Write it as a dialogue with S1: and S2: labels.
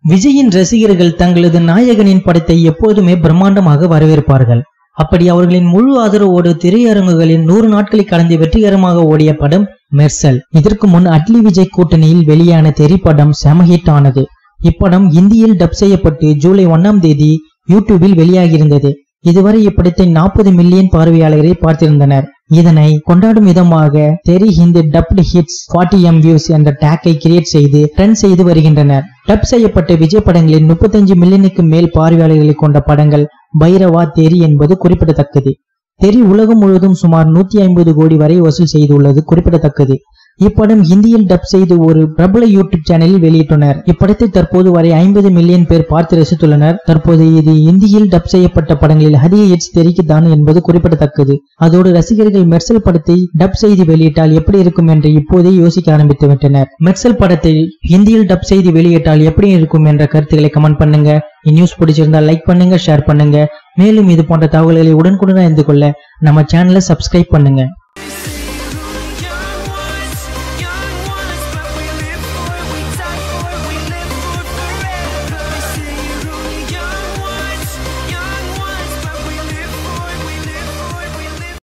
S1: விஜயின் ரசிகர்கள் தங்களது நாயகனின் படத்தை எப்போதுமே பிரம்மாண்டமாக வரவேற்பார்கள் அப்படி அவர்களின் முழு ஆதரவோடு திரையரங்குகளில் நூறு நாட்களை கடந்து வெற்றிகரமாக ஓடிய படம் மெர்சல் இதற்கு முன் அட்லி விஜய் கூட்டணியில் வெளியான தெரி படம் செம ஹிட் ஆனது இப்படம் இந்தியில் டப் செய்யப்பட்டு ஜூலை ஒன்னாம் தேதி யூடியூபில் வெளியாகியிருந்தது இதுவரை இப்படத்தை நாற்பது மில்லியன் பார்வையாளரை பார்த்திருந்தனர் இதனை கொண்டாடும் விதமாக தெரி Hindi dubbed hits 40 M views என்ற டேக்கை கிரியேட் செய்து ட்ரெண்ட் செய்து வருகின்றனர் டப் செய்யப்பட்ட விஜய் படங்களில் 35 மில்லியனுக்கு மேல் பார்வையாளர்களை கொண்ட படங்கள் பைரவா தெரி என்பது குறிப்பிடத்தக்கது தெரி உலகம் முழுவதும் சுமார் 150 கோடி வரை வசூல் செய்துள்ளது குறிப்பிடத்தக்கது இப்படம் ஹிந்தியில் டப் செய்து ஒரு பிரபல யூடியூப் சேனலில் வெளியிட்டனர் இப்படத்தை தற்போது வரை ஐம்பது மில்லியன் பேர் பார்த்து ரசித்துள்ளனர் தற்போது இது இந்தியில் டப் செய்யப்பட்ட படங்களில் அதிக ஹிட்ஸ் தெரிக்குதான் என்பது குறிப்பிடத்தக்கது அதோடு ரசிகர்கள் மெர்சல் படத்தை டப் செய்து வெளியிட்டால் எப்படி இருக்கும் என்று இப்போதே யோசிக்க ஆரம்பித்து விட்டனர் மெர்சல் படத்தை ஹிந்தியில் டப் செய்து வெளியிட்டால் எப்படி இருக்கும் என்ற கருத்துக்களை கமெண்ட் பண்ணுங்க இந்நியூஸ் பிடிச்சிருந்தால் லைக் பண்ணுங்க ஷேர் பண்ணுங்க மேலும் இது போன்ற தகவல்களை உடனுக்குடன் அறிந்து கொள்ள நம்ம சேனலை சப்ஸ்கிரைப் பண்ணுங்க